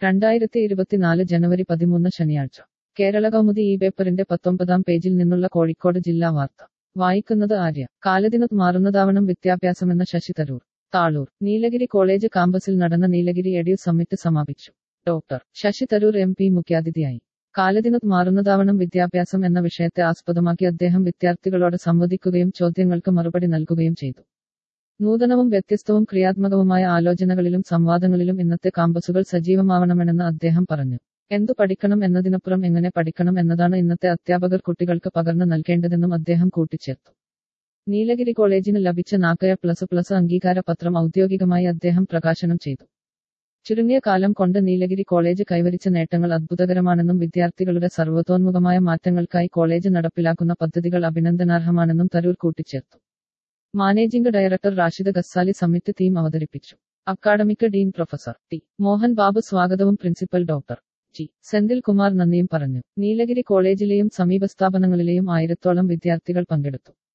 രണ്ടായിരത്തി ഇരുപത്തിനാല് ജനുവരി പതിമൂന്ന് ശനിയാഴ്ച കേരള കൗമുദി ഈ പേപ്പറിന്റെ പത്തൊമ്പതാം പേജിൽ നിന്നുള്ള കോഴിക്കോട് ജില്ലാ വാർത്ത വായിക്കുന്നത് ആര്യ കാലദിനത്ത് മാറുന്നതാവണം വിദ്യാഭ്യാസമെന്ന ശശി തരൂർ താളൂർ നീലഗിരി കോളേജ് കാമ്പസിൽ നടന്ന നീലഗിരി എഡ്യു സമ്മിറ്റ് സമാപിച്ചു doctor Shashi Tharoor M P മുഖ്യാതിഥിയായി കാലദിനത്ത് മാറുന്നതാവണം വിദ്യാഭ്യാസം എന്ന വിഷയത്തെ ആസ്പദമാക്കി അദ്ദേഹം വിദ്യാർത്ഥികളോട് സംവദിക്കുകയും ചോദ്യങ്ങൾക്ക് മറുപടി നൽകുകയും ചെയ്തു നൂതനവും വ്യത്യസ്തവും ക്രിയാത്മകവുമായ ആലോചനകളിലും സംവാദങ്ങളിലും ഇന്നത്തെ കാമ്പസുകൾ സജീവമാവണമെന്ന് അദ്ദേഹം പറഞ്ഞു എന്തു പഠിക്കണം എന്നതിനപ്പുറം എങ്ങനെ പഠിക്കണം എന്നതാണ് ഇന്നത്തെ അധ്യാപകർ കുട്ടികൾക്ക് പകർന്നു നൽകേണ്ടതെന്നും അദ്ദേഹം കൂട്ടിച്ചേർത്തു നീലഗിരി കോളേജിന് ലഭിച്ച നാക്കയ പ്ലസ് പ്ലസ് അംഗീകാര പത്രം ഔദ്യോഗികമായി അദ്ദേഹം പ്രകാശനം ചെയ്തു ചുരുങ്ങിയ കാലം കൊണ്ട് നീലഗിരി കോളേജ് കൈവരിച്ച നേട്ടങ്ങൾ അത്ഭുതകരമാണെന്നും വിദ്യാർത്ഥികളുടെ സർവ്വതോന്മുഖമായ മാറ്റങ്ങൾക്കായി കോളേജ് നടപ്പിലാക്കുന്ന പദ്ധതികൾ അഭിനന്ദനാർഹമാണെന്നും തരൂർ കൂട്ടിച്ചേർത്തു managing director Rashid Ghazali summit theme അവതരിപ്പിച്ചു academic dean professor T Mohan Babu സ്വാഗതവും principal doctor G Senthil Kumar നന്ദിയും പറഞ്ഞു നീലഗിരി കോളേജിലെയും സമീപ സ്ഥാപനങ്ങളിലെയും ആയിരത്തോളം വിദ്യാർത്ഥികൾ പങ്കെടുത്തു